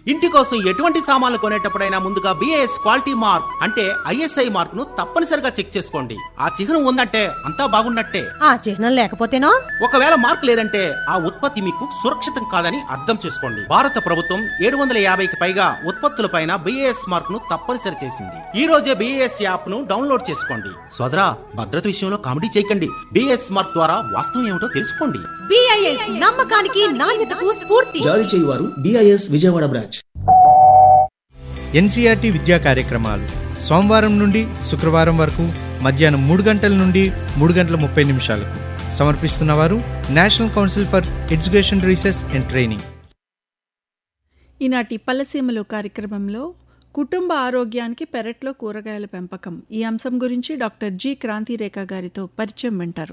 ఇంటి కోసం ఎటువంటి సామాన్లు కొనేటప్పుడైనా ముందుగా బిఏఎస్ క్వాలిటీ మార్క్ అంటే ఐఎస్ఐ మార్క్ ను తప్పనిసరిగా చెక్ చేసుకోండి ఆ చిహ్నం ఉందంటే అంతా బాగున్నట్టే ఆ చిహ్నం లేకపోతేనో ఒకవేళ మార్క్ లేదంటే ఆ ఉత్పత్తి మీకు సురక్షితం కాదని అర్థం చేసుకోండి భారత ప్రభుత్వం ఏడు వందల యాభైకి పైగా ఉత్పత్తులపైన బిఏఎస్ మార్క్ ను తప్పనిసరి చేసింది ఈ రోజే బిఏఎస్ యాప్ ను డౌన్లోడ్ చేసుకోండి సోదరా భద్రత విషయంలో కామెడీ చేయకండి బిఏఎస్ మార్క్ ద్వారా వాస్తవం ఏమిటో తెలుసుకోండి బిఐఎస్ నమ్మకానికి నాణ్యతకు స్ఫూర్తి జారీ చేయువారు బిఐఎస్ విజయవాడ బ్రాంచ్ ఎన్సీఆర్టీ విద్యా కార్యక్రమాలు సోమవారం నుండి శుక్రవారం వరకు మధ్యాహ్నం మూడు గంటల నుండి మూడు గంటల ముప్పై నిమిషాలకు సమర్పిస్తున్నవారు national council for education research and training ఈనాటి పల్లెసీమలు కార్యక్రమంలో కుటుంబ ఆరోగ్యానికి పెరట్లో కూరగాయల పెంపకం ఈ అంశం గురించి డాక్టర్ జి క్రాంతిరేఖ గారితో పరిచయం వింటారు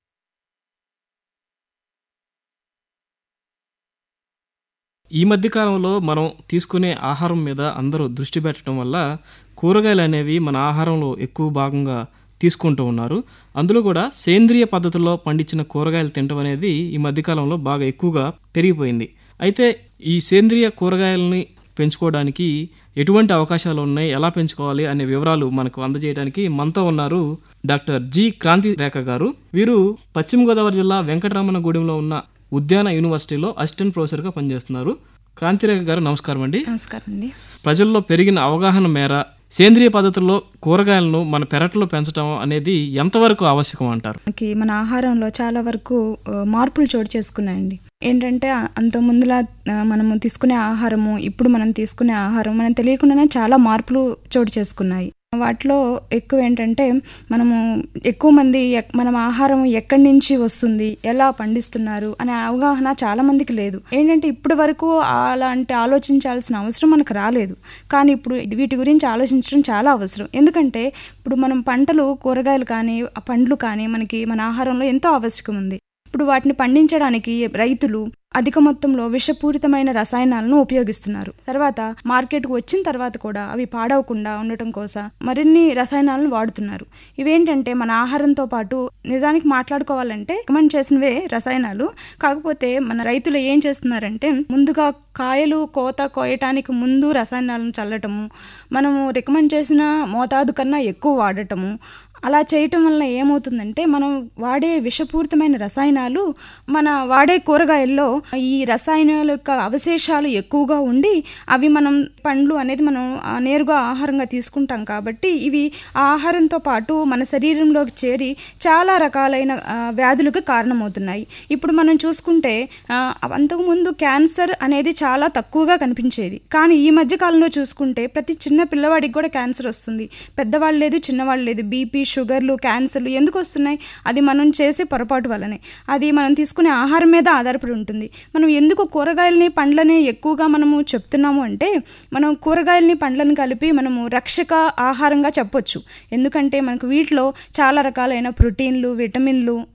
ఈ మధ్య కాలంలో మనం తీసుకునే ఆహారం మీద అందరూ దృష్టి పెట్టడం వల్ల కూరగాయలు అనేవి మన ఆహారంలో ఎక్కువ భాగంగా తీసుకుంటూ ఉన్నారు అందులో కూడా సేంద్రియ పద్ధతిలో పండించిన కూరగాయలు తినడం అనేది ఈ మధ్యకాలంలో బాగా ఎక్కువగా పెరిగిపోయింది అయితే ఈ సేంద్రియ కూరగాయలని పెంచుకోవడానికి ఎటువంటి అవకాశాలు ఉన్నాయి ఎలా పెంచుకోవాలి అనే వివరాలు మనకు అందజేయడానికి మనతో ఉన్నారు డాక్టర్ జి క్రాంతి రేఖ గారు వీరు పశ్చిమ గోదావరి జిల్లా వెంకటరమణగూడెంలో ఉన్న ఉద్యాన యూనివర్సిటీలో అసిస్టెంట్ ప్రొఫెసర్గా పనిచేస్తున్నారు క్రాంతిరేఖ గారు నమస్కారం అండి నమస్కారం అండి ప్రజల్లో పెరిగిన అవగాహన మేర సేంద్రియ పద్ధతుల్లో కూరగాయలను మన పెరట్లో పెంచడం అనేది ఎంతవరకు ఆవశ్యకం అంటారు మనకి మన ఆహారంలో చాలా వరకు ఆ, మార్పులు చోటు చేసుకున్నాయండి ఏంటంటే ఆ, అంత ముందులా ఆ, మనము తీసుకునే ఆహారము ఇప్పుడు మనం తీసుకునే ఆహారం మనం తెలియకుండానే చాలా మార్పులు చోటు చేసుకున్నాయి వాటిలో ఎక్కువ ఏంటంటే మనము ఎక్కువ మంది ఎక్- మనం ఆహారం ఎక్కడి నుంచి వస్తుంది ఎలా పండిస్తున్నారు అనే అవగాహన చాలా మందికి లేదు ఏంటంటే ఇప్పటి వరకు అలాంటి ఆలోచించాల్సిన అవసరం మనకు రాలేదు కానీ ఇప్పుడు వీటి గురించి ఆలోచించడం చాలా అవసరం ఎందుకంటే ఇప్పుడు మనం పంటలు కూరగాయలు కానీ ఆ పండ్లు కానీ మనకి మన ఆహారంలో ఎంతో ఆవశ్యకం ఉంది ఇప్పుడు వాటిని పండించడానికి రైతులు అధిక మొత్తంలో విషపూరితమైన రసాయనాలను ఉపయోగిస్తున్నారు తర్వాత మార్కెట్కు వచ్చిన తర్వాత కూడా అవి పాడవకుండా ఉండటం కోసం మరిన్ని రసాయనాలను వాడుతున్నారు ఇవేంటంటే మన ఆహారంతో పాటు నిజానికి మాట్లాడుకోవాలంటే రికమెండ్ చేసినవే రసాయనాలు కాకపోతే మన రైతులు ఏం చేస్తున్నారంటే ముందుగా కాయలు కోత కోయటానికి ముందు రసాయనాలను చల్లటము మనము రికమెండ్ చేసిన మోతాదు కన్నా ఎక్కువ వాడటము అలా చేయటం వలన ఏమవుతుందంటే మనం వాడే విషపూరితమైన రసాయనాలు మన వాడే కూరగాయల్లో ఈ రసాయనాల యొక్క అవశేషాలు ఎక్కువగా ఉండి అవి మనం పండ్లు అనేది మనం ఆ, నేరుగా ఆహారంగా తీసుకుంటాం కాబట్టి ఇవి ఆ ఆహారంతో పాటు మన శరీరంలోకి చేరి చాలా రకాలైన ఆ, వ్యాధులకు కారణమవుతున్నాయి ఇప్పుడు మనం చూసుకుంటే ఆ, అంతకుముందు క్యాన్సర్ అనేది చాలా తక్కువగా కనిపించేది కానీ ఈ మధ్య కాలంలో చూసుకుంటే ప్రతి చిన్న పిల్లవాడికి కూడా క్యాన్సర్ వస్తుంది పెద్దవాళ్ళు లేదు చిన్నవాళ్ళు లేదు బీపీ షుగర్లు క్యాన్సర్లు ఎందుకు వస్తున్నాయి అది మనం చేసే పొరపాటు వల్లనే అది మనం తీసుకునే ఆహారం మీద ఆధారపడి ఉంటుంది మనం ఎందుకు కూరగాయలని పండ్లని ఎక్కువగా మనము చెప్తున్నాము అంటే మనం కూరగాయలని పండ్లను కలిపి మనము రక్షక ఆహారంగా చెప్పొచ్చు ఎందుకంటే మనకు వీటిలో చాలా రకాలైన ప్రోటీన్లు విటమిన్లు